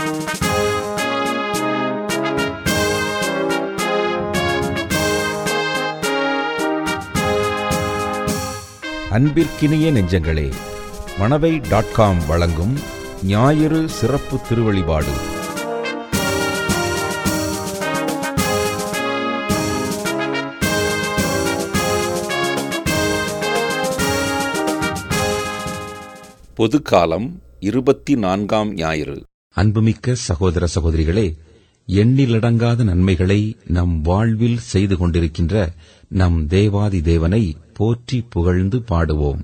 அன்பிற்கினிய நெஞ்சங்களே Manavai dot com வழங்கும் ஞாயிறு சிறப்பு திருவழிபாடு பொதுக்காலம் இருபத்தி நான்காம் ஞாயிறு அன்புமிக்க சகோதர சகோதரிகளே எண்ணிலடங்காத நன்மைகளை நம் வாழ்வில் செய்து கொண்டிருக்கின்ற நம் தேவாதி தேவனை போற்றி புகழ்ந்து பாடுவோம்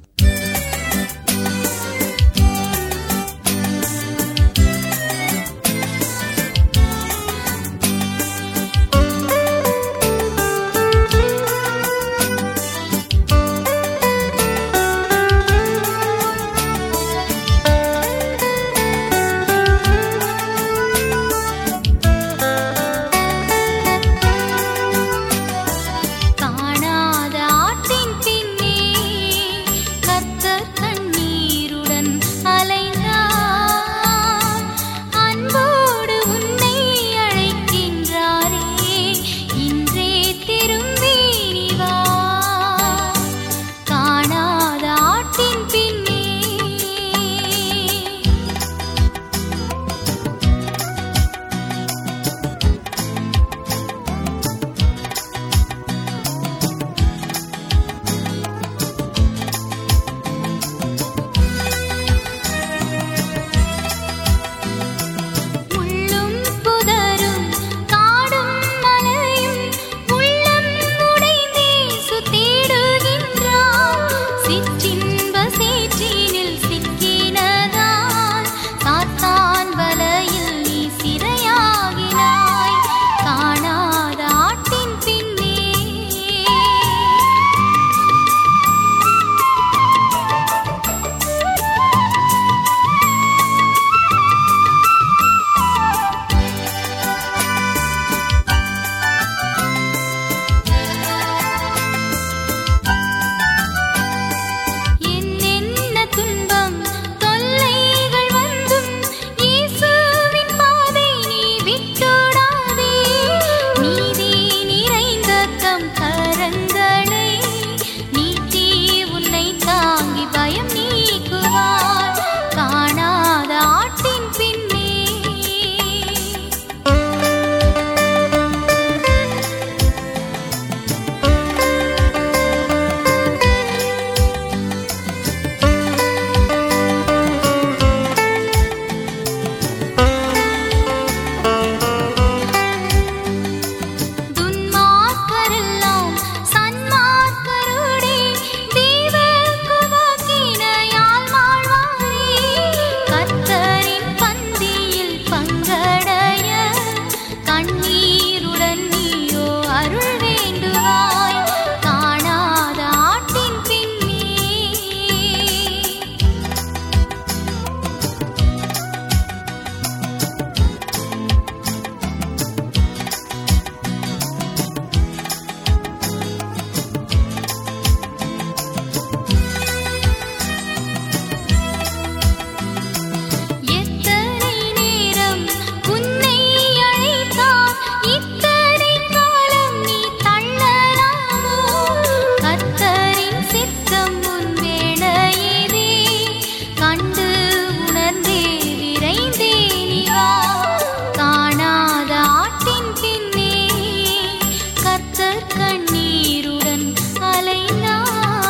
காணாத ஆட்டின் பின்னே கர்த்தர் கண்ணீருடன் அலைந்தார் அன்போடு உன்னை அழைக்கின்றாரே இன்றே திரும்பி நீ வா காணாத ஆட்டின் பின்னே முள்ளும் புதரும் காடும் மலையும் உள்ளம் உடைந்தே சுத்திடுகின்றார் சிற்றின்ப சேற்றினில் சிக்கினதால் சாத்தான் வலையில் நீ சிறையாகினாய் காணாத ஆட்டின் பின்னே என்னென்ன துன்பம் தொல்லைகள் வந்தும் இயேசுவின் பாதை நீ விட்டுடாதே நீதி நிறைந்த தம் கரங்களை நீட்டி உன்னை தாங்கி பயம் நீக்குவார் காணாத ஆட்டின் பின்னே துன்மார்க்கரெல்லாம் சன்மார்க்கரோடே தேவகுமாக்கினையால் வாழ்வாரே கர்த்தரின் பந்தியில் பங்கடைய கண்ணீருடன் நீயோ அருள் வேண்டுவாய் காணாத ஆட்டின் பின்னே எத்தனை நேரம் உன்னை அழைத்தார் இத்தனை காலம் நீ தள்ளலாமோ கர்த்தரின் சித்தம் உன் வேளையிலே கண்டு உணர்ந்தே விரைந்தே நீ வா காணாத ஆட்டின் பின்னே கர்த்தர் கண்ணீருடன் அலைந்தார்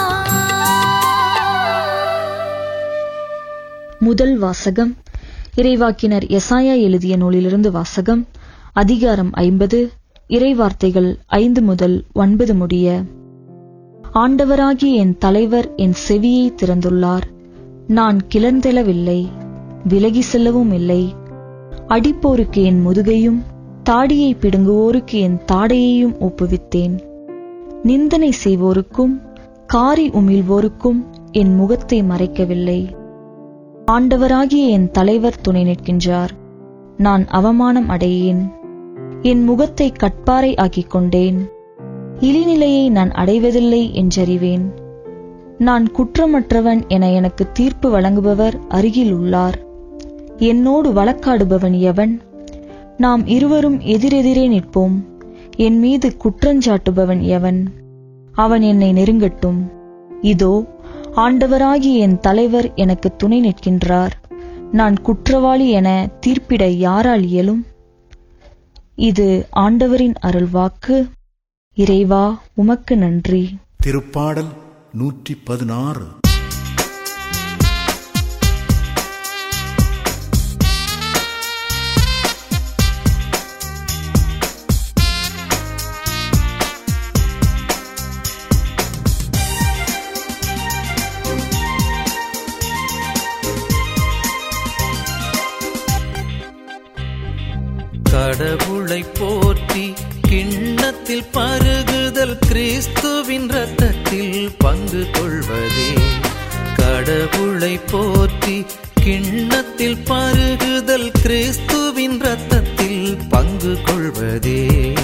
முதல் வாசகம் இறைவாக்கினர் எசாயா எழுதிய நூலிலிருந்து வாசகம் அதிகாரம் ஐம்பது இறைவார்த்தைகள் ஐந்து முதல் ஒன்பது முடிய ஆண்டவராகிய என் தலைவர் என் செவியை திறந்துள்ளார் நான் கிளர்ந்தெழவில்லை விலகி செல்லவும் இல்லை அடிப்போருக்கு என் முதுகையும் தாடியை பிடுங்குவோருக்கு என் தாடையையும் ஒப்புவித்தேன் நிந்தனை செய்வோருக்கும் காரி உமிழ்வோருக்கும் என் முகத்தை மறைக்கவில்லை ஆண்டவராகிய என் தலைவர் துணை நிற்கின்றார் நான் அவமானம் அடையேன் என் முகத்தை கட்பாரை ஆக்கிக் கொண்டேன் இழிநிலையை நான் அடைவதில்லை என்றறிவேன் நான் குற்றமற்றவன் என எனக்கு தீர்ப்பு வழங்குபவர் அருகில் உள்ளார் என்னோடு வழக்காடுபவன் எவன் நாம் இருவரும் எதிரெதிரே நிற்போம் என் மீது குற்றஞ்சாட்டுபவன் எவன் அவன் என்னை நெருங்கட்டும் இதோ ஆண்டவராகிய என் தலைவர் எனக்கு துணை நிற்கின்றார் நான் குற்றவாளி என தீர்ப்பிட யாரால் இயலும் இது ஆண்டவரின் அருள்வாக்கு இறைவா உமக்கு நன்றி திருப்பாடல் நூற்றி பதினாறு கடவுளை போற்றி கிண்ணத்தில் பருகுதல் கிறிஸ்துவின் ரத்தத்தில் பங்கு கொள்வதே கடவுளை போற்றி கிண்ணத்தில் பருகுதல் கிறிஸ்துவின் ரத்தத்தில் பங்கு கொள்வதே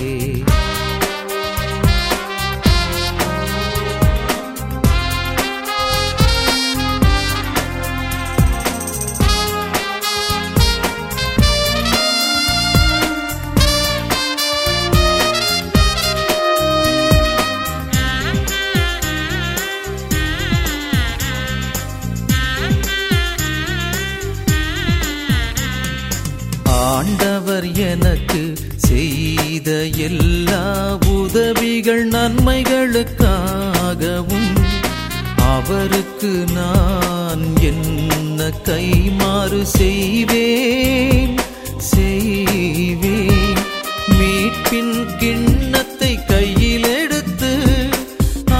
ஆண்டவர் எனக்கு செய்த எல்லா உதவிகள் நன்மைகளுக்காகவும் அவருக்கு நான் என்ன கைமாறு செய்வேன் செய்வேன் மீட்பின் கிண்ணத்தை கையில் எடுத்து ஆ,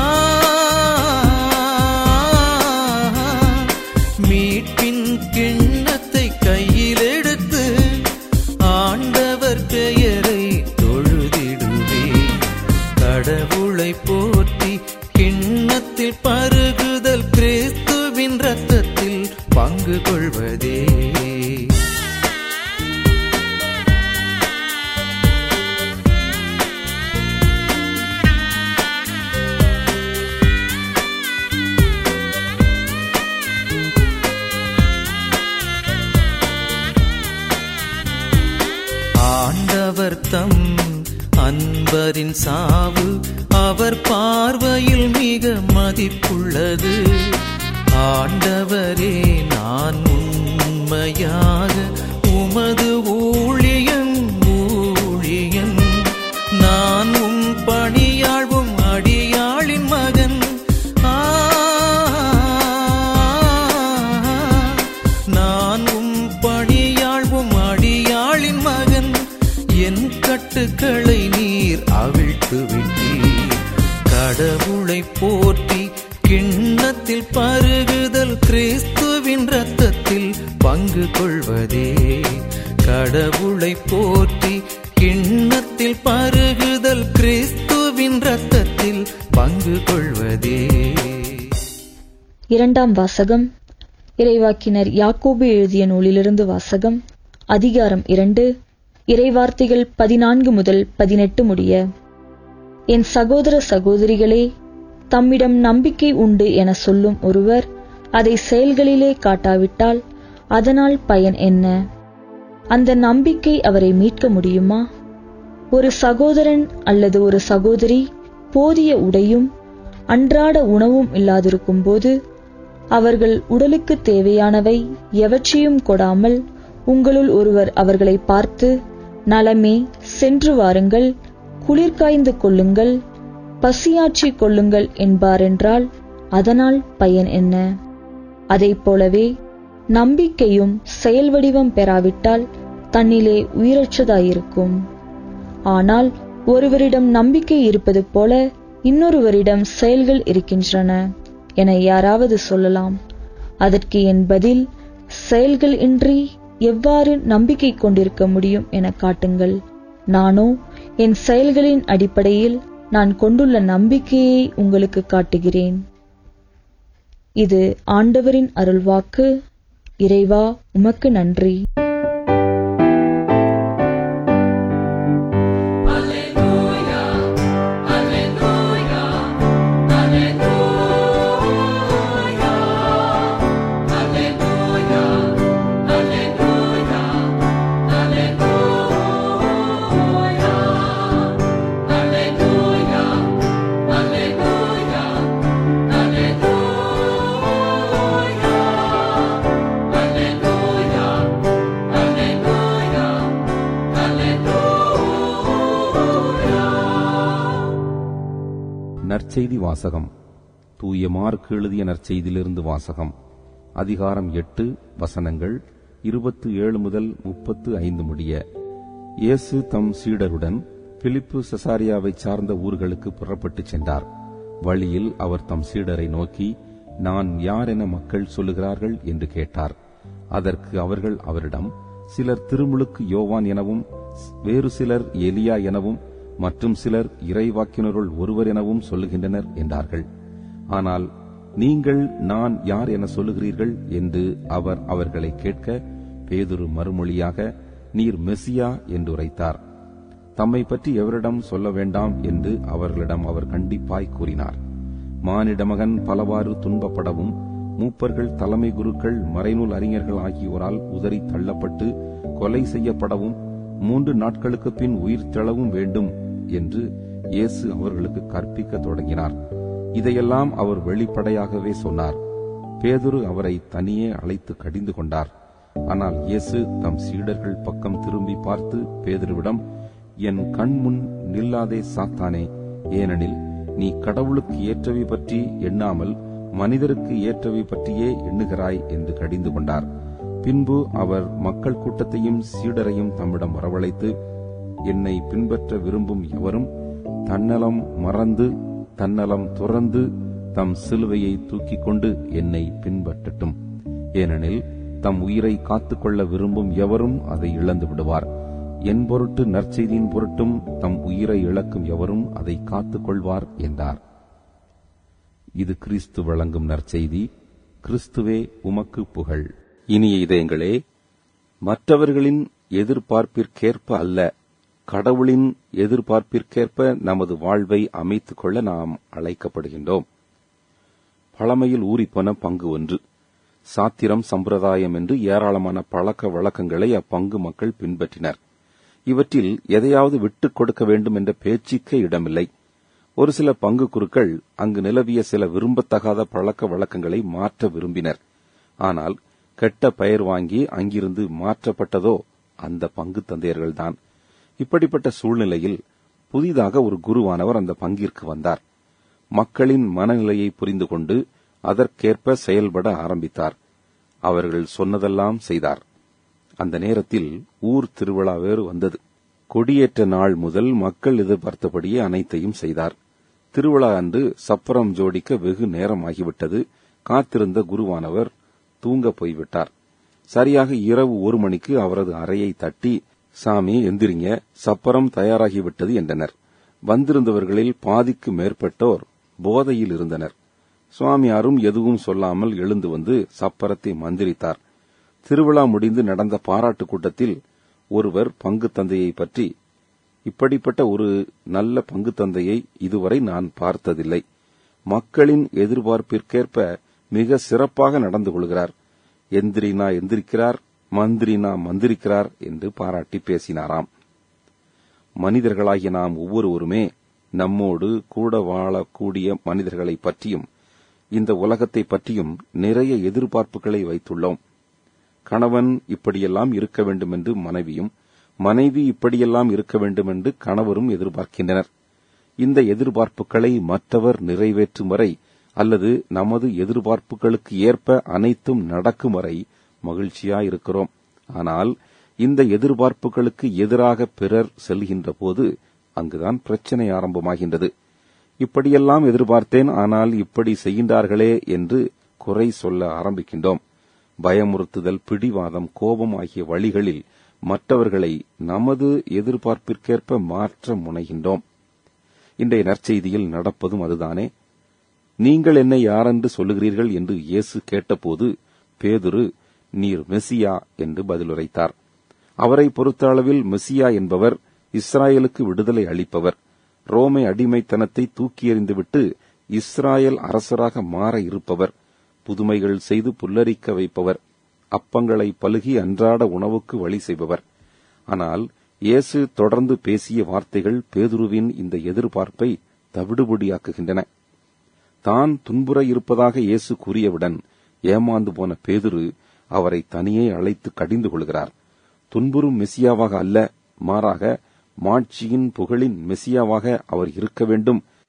மீட்பின் கிண்ணத்தை கையில் எடுத்து ஆண்டவர் பெயரை தொழுதிடுவே கடவுளை போற்றி கிண்ணத்தில் பருகுதல் கிறிஸ்துவின் ரத்தத்தில் பங்கு கொள்வதே ஆண்டவர் தம் அன்பரின் சாவு அவர் பார்வையில் மிக மதிப்புள்ளது ஆண்டவரே நான் உண்மையாக உமது ஊழியன் ஊழியன் நான் உம் பணியாழ்வும் அடியாளின் மகன் ஆ நான் உம் பணியாழ்வும் அடியாளின் மகன் என் கட்டுக்களை நீர் அவிழ்த்து விட்டீர் கடவுளை போற்றி கிண்ணத்தில் பருகுதல் கிறிஸ்துவின் ரத்தத்தில் பங்கு கொள்வதே கடவுளை போற்றி கிண்ணத்தில் பருகுதல் கிறிஸ்துவின் ரத்தத்தில் பங்கு கொள்வதே இரண்டாம் வாசகம் இறைவாக்கினர் யாக்கோபு எழுதிய நூலிலிருந்து வாசகம் அதிகாரம் இரண்டு இறைவார்த்தைகள் பதினான்கு முதல் பதினெட்டு முடிய என் சகோதர சகோதரிகளே தம்மிடம் நம்பிக்கை உண்டு என சொல்லும் ஒருவர் அதை செயல்களிலே காட்டாவிட்டால் அதனால் பயன் என்ன அந்த நம்பிக்கை அவரை மீட்க முடியுமா ஒரு சகோதரன் அல்லது ஒரு சகோதரி போதிய உடையும் அன்றாட உணவும் இல்லாதிருக்கும்போது அவர்கள் உடலுக்கு தேவையானவை எவற்றையும் கொடாமல் உங்களுள் ஒருவர் அவர்களை பார்த்து நலமே சென்று வாருங்கள் குளிர் காய்ந்து கொள்ளுங்கள் பசியாற்றிக் கொள்ளுங்கள் என்பாரென்றால் அதனால் பயன் என்ன அதைப் போலவே நம்பிக்கையும் செயல் வடிவம் பெறாவிட்டால் தன்னிலே உயிரற்றதாயிருக்கும் ஆனால் ஒருவரிடம் நம்பிக்கை இருப்பது போல இன்னொருவரிடம் செயல்கள் இருக்கின்றன என யாராவது சொல்லலாம் அதற்கு என் பதில் செயல்கள் இன்றி எவ்வாறு நம்பிக்கை கொண்டிருக்க முடியும் என காட்டுங்கள் நானோ என் செயல்களின் அடிப்படையில் நான் கொண்டுள்ள நம்பிக்கையை உங்களுக்கு காட்டுகிறேன் இது ஆண்டவரின் அருள்வாக்கு இறைவா உமக்கு நன்றி Alleluia, Alleluia, Alleluia. நற்செய்தி வாசகம் தூய மார்க்கு எழுதிய நற்செய்தியிலிருந்து வாசகம் அதிகாரம் எட்டு வசனங்கள் இருபத்து ஏழு முதல் முப்பத்து ஐந்து முடிய இயேசு தம் சீடருடன் பிலிப்பு செசாரியாவைச் சார்ந்த ஊர்களுக்கு புறப்பட்டுச் சென்றார் வழியில் அவர் தம் சீடரை நோக்கி நான் யார் என மக்கள் சொல்லுகிறார்கள் என்று கேட்டார் அதற்கு அவர்கள் அவரிடம் சிலர் திருமுழுக்கு யோவான் எனவும் வேறு சிலர் எலியா எனவும் மற்றும் சிலர் இறைவாக்கினருள் ஒருவர் எனவும் சொல்லுகின்றனர் என்றார்கள் ஆனால் நீங்கள் நான் யார் என சொல்லுகிறீர்கள் என்று அவர் அவர்களை கேட்க பேதுரு மறுமொழியாக நீர் மெசியா என்று உரைத்தார் தம்மை பற்றி எவரிடம் சொல்ல வேண்டாம் என்று அவர்களிடம் அவர் கண்டிப்பாய் கூறினார் மானிட மகன் பலவாறு துன்பப்படவும் மூப்பர்கள் தலைமை குருக்கள் மறைநூல் அறிஞர்கள் ஆகியோரால் உதறி தள்ளப்பட்டு கொலை செய்யப்படவும் மூன்று நாட்களுக்கு பின் உயிர் தெளவும் வேண்டும் என்று இயேசு அவர்களுக்கு கற்பிக்க தொடங்கினார் இதையெல்லாம் அவர் வெளிப்படையாகவே சொன்னார் பேதுரு அவரை தனியே அழைத்து கடிந்து கொண்டார் ஆனால் இயேசு தம் சீடர்கள் பக்கம் திரும்பி பார்த்து பேதுருவிடம் என் கண் முன் நில்லாதே சாத்தானே ஏனெனில் நீ கடவுளுக்கு ஏற்றவை பற்றி எண்ணாமல் மனிதருக்கு ஏற்றவை பற்றியே எண்ணுகிறாய் என்று கடிந்து கொண்டார் பின்பு அவர் மக்கள் கூட்டத்தையும் சீடரையும் தம்மிடம் வரவழைத்து என்னை பின்பற்ற விரும்பும் எவரும் தன்னலம் மறந்து தன்னலம் துறந்து தம் சிலுவையை தூக்கிக் கொண்டு என்னை பின்பற்றட்டும் ஏனெனில் தம் உயிரை காத்துக்கொள்ள விரும்பும் எவரும் அதை இழந்து விடுவார் என் பொருட்டு நற்செய்தியின் பொருட்டும் தம் உயிரை இழக்கும் எவரும் அதை காத்துக் கொள்வார் என்றார் இது கிறிஸ்து வழங்கும் நற்செய்தி கிறிஸ்துவே உமக்கு புகழ் இனிய இதயங்களே மற்றவர்களின் எதிர்பார்ப்பிற்கேற்ப அல்ல கடவுளின் எதிர்பார்ப்பிற்கேற்ப நமது வாழ்வை அமைத்துக் கொள்ள நாம் அழைக்கப்படுகின்றோம் பழமையில் ஊறிப்போன பங்கு ஒன்று சாத்திரம் சம்பிரதாயம் என்று ஏராளமான பழக்க வழக்கங்களை அப்பங்கு மக்கள் பின்பற்றினர் இவற்றில் எதையாவது விட்டுக் கொடுக்க வேண்டும் என்ற பேச்சுக்கே இடமில்லை ஒரு சில பங்கு குருக்கள் அங்கு நிலவிய சில விரும்பத்தகாத பழக்க வழக்கங்களை மாற்ற விரும்பினர் ஆனால் கெட்ட பெயர் வாங்கி அங்கிருந்து மாற்றப்பட்டதோ அந்த பங்கு தந்தையர்கள்தான் இப்படிப்பட்ட சூழ்நிலையில் புதிதாக ஒரு குருவானவர் அந்த பங்கிற்கு வந்தார் மக்களின் மனநிலையை புரிந்து கொண்டு அதற்கேற்ப செயல்பட ஆரம்பித்தார் அவர்கள் சொன்னதெல்லாம் செய்தார் அந்த நேரத்தில் ஊர் திருவிழா வேறு வந்தது கொடியேற்ற நாள் முதல் மக்கள் எதிர்பார்த்தபடியே அனைத்தையும் செய்தார் திருவிழா அன்று சப்பரம் ஜோடிக்க வெகு நேரமாகிவிட்டது காத்திருந்த குருவானவர் தூங்க போய்விட்டார் சரியாக இரவு ஒரு மணிக்கு அவரது அறையை தட்டி சாமி எந்திரிங்க சப்பரம் தயாராகிவிட்டது என்றனர் வந்திருந்தவர்களில் பாதிக்கு மேற்பட்டோர் போதையில் இருந்தனர் சுவாமியாரும் எதுவும் சொல்லாமல் எழுந்து வந்து சப்பரத்தை மந்திரித்தார் திருவிழா முடிந்து நடந்த பாராட்டு கூட்டத்தில் ஒருவர் பங்கு தந்தையை பற்றி இப்படிப்பட்ட ஒரு நல்ல பங்கு தந்தையை இதுவரை நான் பார்த்ததில்லை மக்களின் எதிர்பார்ப்பிற்கேற்ப மிக சிறப்பாக நடந்து கொள்கிறார் எந்திரினா எந்திரிக்கிறார் மந்திரினா மந்திரிக்கிறார் என்று பாராட்டி பேசினாராம் மனிதர்களாகிய நாம் ஒவ்வொருவருமே நம்மோடு கூட வாழக்கூடிய மனிதர்களை பற்றியும் இந்த உலகத்தை பற்றியும் நிறைய எதிர்பார்ப்புகளை வைத்துள்ளோம் கணவன் இப்படியெல்லாம் இருக்க வேண்டும் என்று மனைவியும் மனைவி இப்படியெல்லாம் இருக்க வேண்டும் என்று கணவரும் எதிர்பார்க்கின்றனர் இந்த எதிர்பார்ப்புகளை மற்றவர் நிறைவேற்றும் வரை அல்லது நமது எதிர்பார்ப்புகளுக்கு ஏற்ப அனைத்தும் நடக்கும் வரை மகிழ்ச்சியாயிருக்கிறோம் ஆனால் இந்த எதிர்பார்ப்புகளுக்கு எதிராக பிறர் செல்கின்ற போது அங்குதான் பிரச்சனை ஆரம்பமாகின்றது இப்படியெல்லாம் எதிர்பார்த்தேன் ஆனால் இப்படி செய்கின்றார்களே என்று குறை சொல்ல ஆரம்பிக்கின்றோம் பயமுறுத்துதல் பிடிவாதம் கோபம் ஆகிய வழிகளில் மற்றவர்களை நமது எதிர்பார்ப்பிற்கேற்ப மாற்ற முனைகின்றோம் இன்றைய நற்செய்தியில் நடப்பதும் அதுதானே நீங்கள் என்னை யாரென்று சொல்லுகிறீர்கள் என்று இயேசு கேட்டபோது பேதுரு நீர் மெசியா என்று பதிலுரைத்தார் அவரை பொறுத்த அளவில் மெசியா என்பவர் இஸ்ராயலுக்கு விடுதலை அளிப்பவர் ரோமை அடிமைத்தனத்தை தூக்கி எறிந்துவிட்டு இஸ்ராயல் அரசராக மாற இருப்பவர் புதுமைகள் செய்து புல்லரிக்க வைப்பவர் அப்பங்களை பலுகி அன்றாட உணவுக்கு வழி செய்பவர் ஆனால் இயேசு தொடர்ந்து பேசிய வார்த்தைகள் பேதுருவின் இந்த எதிர்பார்ப்பை தவிடுபொடியாக்குகின்றன தான் துன்புற இருப்பதாக இயேசு கூறியவுடன் ஏமாந்து போன பேதுரு அவரை தனியே அழைத்து கடிந்து கொள்கிறார் துன்புறும் மெசியாவாக அல்ல மாறாக மாட்சியின் புகழின் மெசியாவாக அவர் இருக்க வேண்டும்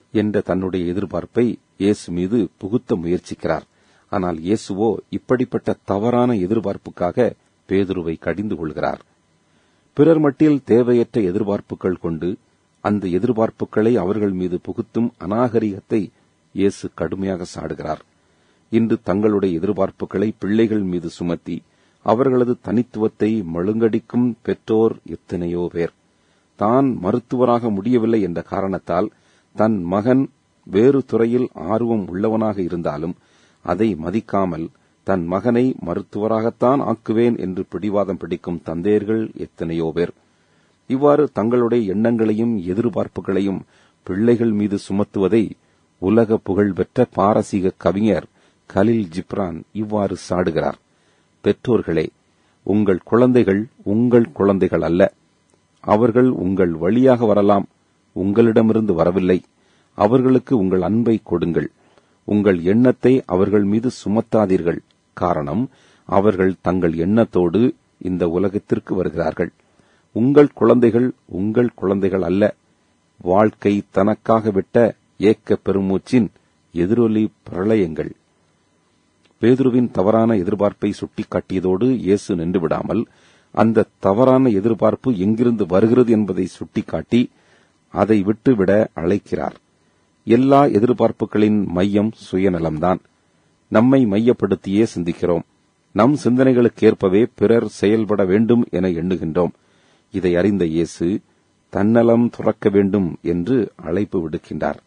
என்ற தன்னுடைய எதிர்பார்ப்பை இயேசு மீது புகுத்த முயற்சிக்கிறார் ஆனால் இயேசுவோ இப்படிப்பட்ட தவறான எதிர்பார்ப்புக்காக பேதுருவை கடிந்து கொள்கிறார் பிறர் மட்டில் தேவையற்ற எதிர்பார்ப்புகள் கொண்டு அந்த எதிர்பார்ப்புகளை அவர்கள் மீது புகுத்தும் அநாகரிகத்தை இயேசு கடுமையாக சாடுகிறார் இன்று தங்களுடைய எதிர்பார்ப்புகளை பிள்ளைகள் மீது சுமத்தி அவர்களது தனித்துவத்தை மழுங்கடிக்கும் பெற்றோர் எத்தனையோ பேர் தான் மருத்துவராக முடியவில்லை என்ற காரணத்தால் தன் மகன் வேறு துறையில் ஆர்வம் உள்ளவனாக இருந்தாலும் அதை மதிக்காமல் தன் மகனை மருத்துவராகத்தான் ஆக்குவேன் என்று பிடிவாதம் பிடிக்கும் தந்தையர்கள் எத்தனையோ பேர் இவ்வாறு தங்களுடைய எண்ணங்களையும் எதிர்பார்ப்புகளையும் பிள்ளைகள் மீது சுமத்துவதை உலக புகழ்பெற்ற பாரசீக கவிஞர் கலில் ஜிப்ரான் இவ்வாறு சாடுகிறார் பெற்றோர்களே உங்கள் குழந்தைகள் உங்கள் குழந்தைகள் அல்ல அவர்கள் உங்கள் வழியாக வரலாம் உங்களிடமிருந்து வரவில்லை அவர்களுக்கு உங்கள் அன்பை கொடுங்கள் உங்கள் எண்ணத்தை அவர்கள் மீது சுமத்தாதீர்கள் காரணம் அவர்கள் தங்கள் எண்ணத்தோடு இந்த உலகத்திற்கு வருகிறார்கள் உங்கள் குழந்தைகள் உங்கள் குழந்தைகள் அல்ல வாழ்க்கை தனக்காக விட்ட ஏக்க பெருமூச்சின் எதிரொலி பிரளயங்கள் பேதுருவின் தவறான எதிர்பார்ப்பை சுட்டிக்காட்டியதோடு இயேசு நின்று விடாமல் அந்த தவறான எதிர்பார்ப்பு எங்கிருந்து வருகிறது என்பதை சுட்டிக்காட்டி அதை விட்டுவிட அழைக்கிறார் எல்லா எதிர்பார்ப்புகளின் மையம் சுயநலம்தான் நம்மை மையப்படுத்தியே சிந்திக்கிறோம் நம் சிந்தனைகளுக்கேற்பவே பிறர் செயல்பட வேண்டும் என எண்ணுகின்றோம் இதை அறிந்த இயேசு தன்னலம் துறக்க வேண்டும் என்று அழைப்பு விடுக்கின்றார்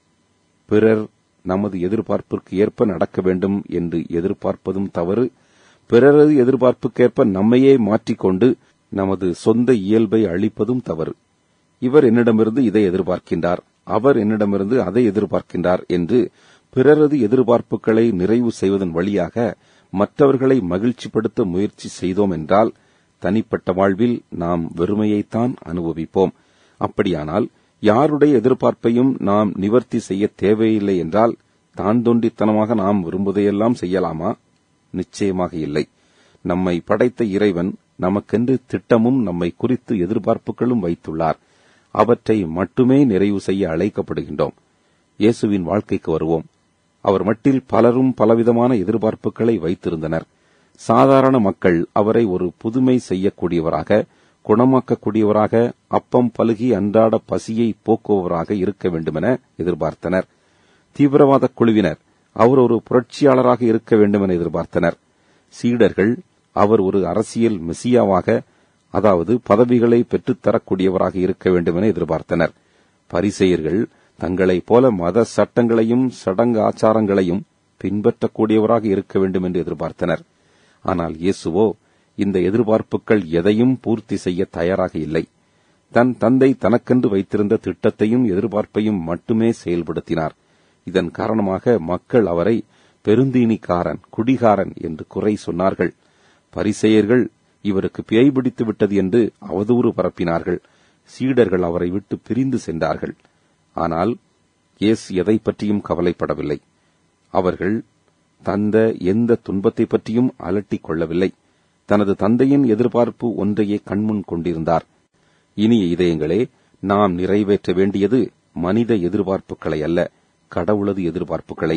பிறர் நமது எதிர்பார்ப்பிற்கு ஏற்ப நடக்க வேண்டும் என்று எதிர்பார்ப்பதும் தவறு பிறரது எதிர்பார்ப்புக்கேற்ப நம்மையே மாற்றிக்கொண்டு நமது சொந்த இயல்பை அழிப்பதும் தவறு இவர் என்னிடமிருந்து இதை எதிர்பார்க்கின்றார் அவர் என்னிடமிருந்து அதை எதிர்பார்க்கின்றார் என்று பிறரது எதிர்பார்ப்புகளை நிறைவு செய்வதன் வழியாக மற்றவர்களை மகிழ்ச்சிப்படுத்த முயற்சி செய்தோம் என்றால் தனிப்பட்ட வாழ்வில் நாம் வெறுமையைத்தான் அனுபவிப்போம் அப்படியானால் யாருடைய எதிர்பார்ப்பையும் நாம் நிவர்த்தி செய்ய தேவையில்லை என்றால் தான் தோண்டித்தனமாக நாம் விரும்புவதையெல்லாம் செய்யலாமா நிச்சயமாக இல்லை நம்மை படைத்த இறைவன் நமக்கென்று திட்டமும் நம்மை குறித்து எதிர்பார்ப்புகளும் வைத்துள்ளார் அவற்றை மட்டுமே நிறைவு செய்ய அழைக்கப்படுகின்றோம் இயேசுவின் வாழ்க்கைக்கு வருவோம் அவர் மட்டில் பலரும் பலவிதமான எதிர்பார்ப்புகளை வைத்திருந்தனர் சாதாரண மக்கள் அவரை ஒரு புதுமை செய்யக்கூடியவராக குணமாக்கக்கூடியவராக அப்பம் பலுகி அன்றாட பசியை போக்குபவராக இருக்க வேண்டுமென எதிர்பார்த்தனர் தீவிரவாத குழுவினர் அவர் ஒரு புரட்சியாளராக இருக்க வேண்டுமென எதிர்பார்த்தனர் சீடர்கள் அவர் ஒரு அரசியல் மெசியாவாக அதாவது பதவிகளை பெற்றுத்தரக்கூடியவராக இருக்க வேண்டுமென எதிர்பார்த்தனர் பரிசெயர்கள் தங்களைப் போல மத சட்டங்களையும் சடங்கு ஆச்சாரங்களையும் பின்பற்றக்கூடியவராக இருக்க வேண்டும் என்று எதிர்பார்த்தனர் ஆனால் இயேசுவோ இந்த எதிர்பார்ப்புகள் எதையும் பூர்த்தி செய்ய தயாராக இல்லை தன் தந்தை தனக்கென்று வைத்திருந்த திட்டத்தையும் எதிர்பார்ப்பையும் மட்டுமே செயல்படுத்தினார் இதன் காரணமாக மக்கள் அவரை பெருந்தீனிக்காரன் குடிகாரன் என்று குறை சொன்னார்கள் பரிசெயர்கள் இவருக்கு பேய் பிடித்து விட்டது என்று அவதூறு பரப்பினார்கள் சீடர்கள் அவரை விட்டு பிரிந்து சென்றார்கள் ஆனால் இயேசு எதை பற்றியும் கவலைப்படவில்லை அவர்கள் தந்த எந்த துன்பத்தை பற்றியும் அலட்டிக் கொள்ளவில்லை தனது தந்தையின் எதிர்பார்ப்பு ஒன்றையே கண்முன் கொண்டிருந்தார் இனிய இதயங்களே நாம் நிறைவேற்ற வேண்டியது மனித எதிர்பார்ப்புகளை அல்ல கடவுளது எதிர்பார்ப்புகளை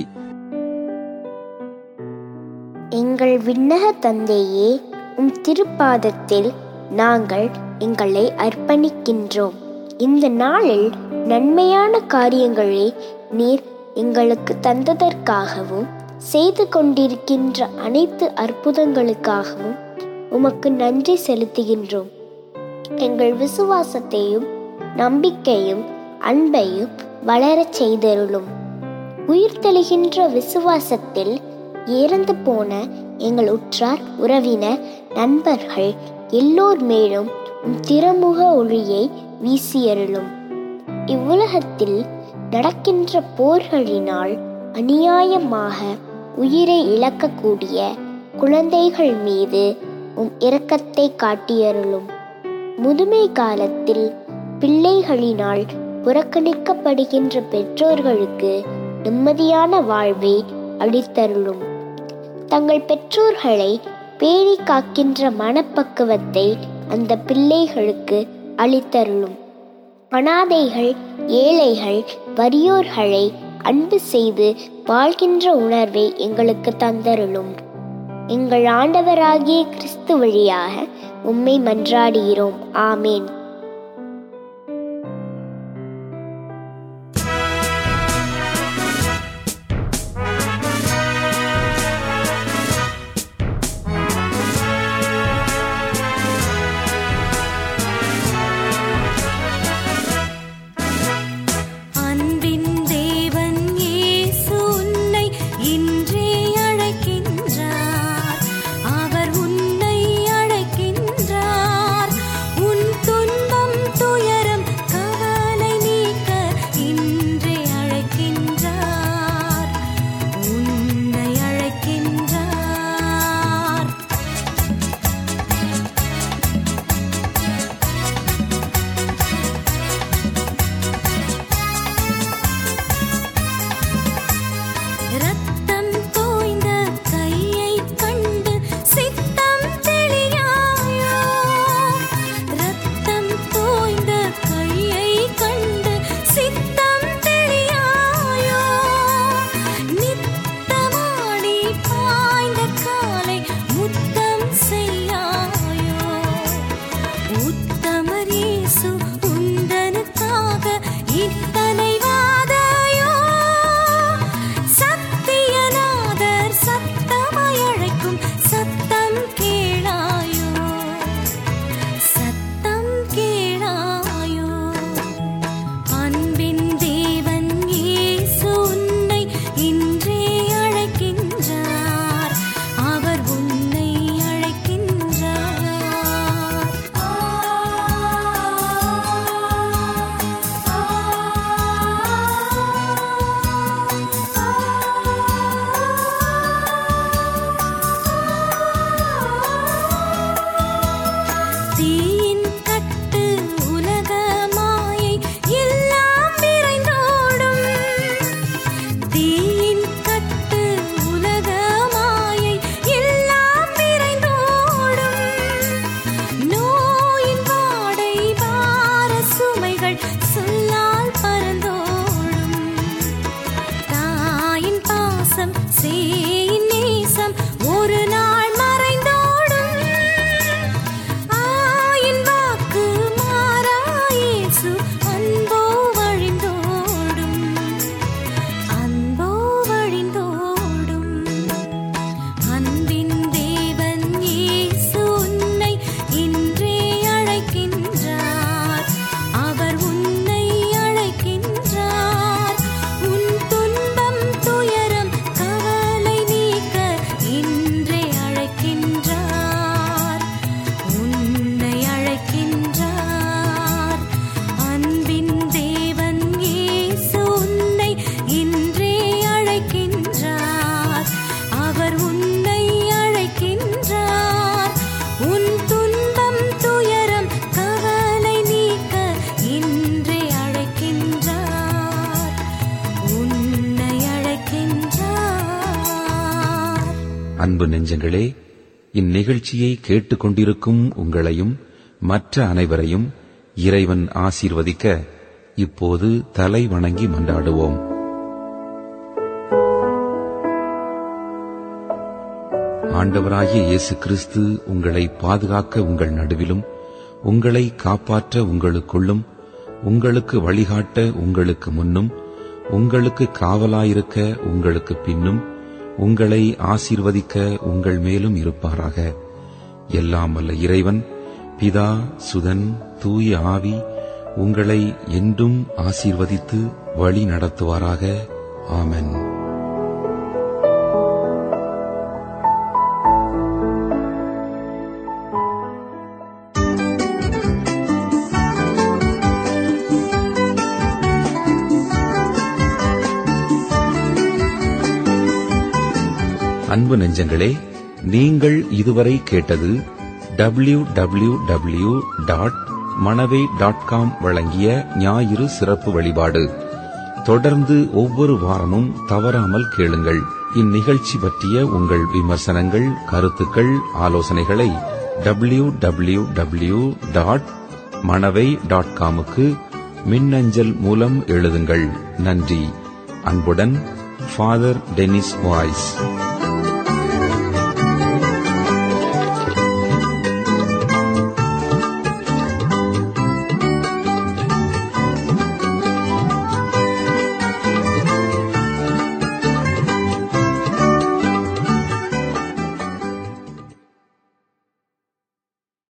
எங்கள் விண்ணக தந்தையே உம் திருப்பாதத்தில் நாங்கள் எங்களை அர்ப்பணிக்கின்றோம் இந்த நாளில் நன்மையான காரியங்களை நீர் எங்களுக்கு தந்ததற்காகவும் செய்து கொண்டிருக்கின்ற அனைத்து அற்புதங்களுக்காகவும் உமக்கு நன்றி செலுத்துகின்றோம் எங்கள் விசுவாசத்தையும் நம்பிக்கையும் அன்பையும் வளரச் செய்தருளும் உயிர்த்தெழுகின்ற விசுவாசத்தில் இறந்து போன எங்கள் உற்றார் உறவினர் நண்பர்கள் எல்லோர் மேலும் உம் திருமுக ஒளியை வீசியருளும் இவ்வுலகத்தில் நடக்கின்ற போர்களினால் அநியாயமாக உயிரை இழக்கக்கூடிய குழந்தைகள் மீது உம் இரக்கத்தை காட்டியருளும் முதுமை காலத்தில் பிள்ளைகளினால் புறக்கணிக்கப்படுகின்ற பெற்றோர்களுக்கு நிம்மதியான வாழ்வை அளித்தருளும் தங்கள் பெற்றோர்களை பேணி காக்கின்ற மனப்பக்குவத்தை அந்த பிள்ளைகளுக்கு அளித்தருளும் அனாதைகள் ஏழைகள் வறியோர்களை அன்பு செய்து வாழ்கின்ற உணர்வை எங்களுக்கு தந்தருளும் எங்கள் ஆண்டவராகிய கிறிஸ்து வழியாக உம்மை மன்றாடுகிறோம் ஆமேன் அன்பின் தேவன் இயேசு உன்னை இன்றே அழைக்கின்றார் அவர் உன்னை அழைக்கின்றார் உன் துன்பம் துயரம் கவலை நீக்க இன்றே அழைக்கின்றார் உன்னை அழைக்கின்றார் ரத்தம் தோய்ந்த கையை கண்டு சித்தம் தெளியாயோ ரத்தம் தோய்ந்த கையை கண்டு சித்தம் தெளியாயோ நித்தமாடி பாய்ந்த காலை முத்தம் செய்யாயோ உத்தமர் இயேசு உந்தனுக்காக இத்தனை வாதாயோ சத்தியநாதர் சத்தமாய் அழைக்கும் சத்தம் கேளாயோ சத்தம் கேளாயோ அன்பின் தேவன் இயேசு உன்னை இன்றே அழைக்கின்றார் அவர் உன்னை அழைக்கின்றார் தீயின் கட்டு உலக மாயை எல்லாம் விரைந்தோடும் தீயின் கட்டு உலக மாயை எல்லாம் விரைந்தோடும் நோயின் வாடை பார சுமைகள் சொல்லால் பறந்தோடும் தாயின் பாசம் சேயின் நேசம் ஒரு நாள் மறைந்தோடும் ஆயின் வாக்கு மாறாயேசு அன்போ வழிந்தோடும் அன்போ வழிந்தோடும் அன்பின் தேவன் இயேசு உன்னை இன்றே அழைக்கின்றார் அவர் உன்னை அழைக்கின்றார் உன் துன்பம் துயரம் கவலை நீக்க இன்றே அழைக்கின்றார் உன்னை அழைக்கின்றார் அன்பின் தேவன் இயேசு உன்னை இன்றே அழைக்கின்றார் அவர் உன்னை அழைக்கின்றார் உன் துன்பம் துயரம் கவலை நீக்க இன்றே அழைக்கின்றார் உன்னை அழைக்கின்றார் அன்பு நெஞ்சங்களே இந்நிகழ்ச்சியை கேட்டுக்கொண்டிருக்கும் உங்களையும் மற்ற அனைவரையும் இறைவன் ஆசீர்வதிக்க இப்போது தலை வணங்கி மன்றாடுவோம் ஆண்டவராகிய இயேசு கிறிஸ்து உங்களை பாதுகாக்க உங்கள் நடுவிலும் உங்களை காப்பாற்ற உங்களுக்குள்ளும் உங்களுக்கு வழிகாட்ட உங்களுக்கு முன்னும் உங்களுக்கு காவலாயிருக்க உங்களுக்கு பின்னும் உங்களை ஆசீர்வதிக்க உங்கள் மேலும் இருப்பாராக எல்லாம் வல்ல இறைவன் பிதா சுதன் தூய ஆவி உங்களை என்றும் ஆசீர்வதித்து வழி நடத்துவாராக ஆமென் அன்பு நெஞ்சங்களே நீங்கள் இதுவரை கேட்டது W W W dot Manavai dot com வழங்கிய ஞாயிறு சிறப்பு வழிபாடு தொடர்ந்து ஒவ்வொரு வாரமும் தவறாமல் கேளுங்கள் இந்நிகழ்ச்சி பற்றிய உங்கள் விமர்சனங்கள் கருத்துக்கள் ஆலோசனைகளை W W W dot Manavai dot காமுக்கு மின்னஞ்சல் மூலம் எழுதுங்கள் நன்றி அன்புடன் ஃபாதர் டெனிஸ் வாய்ஸ்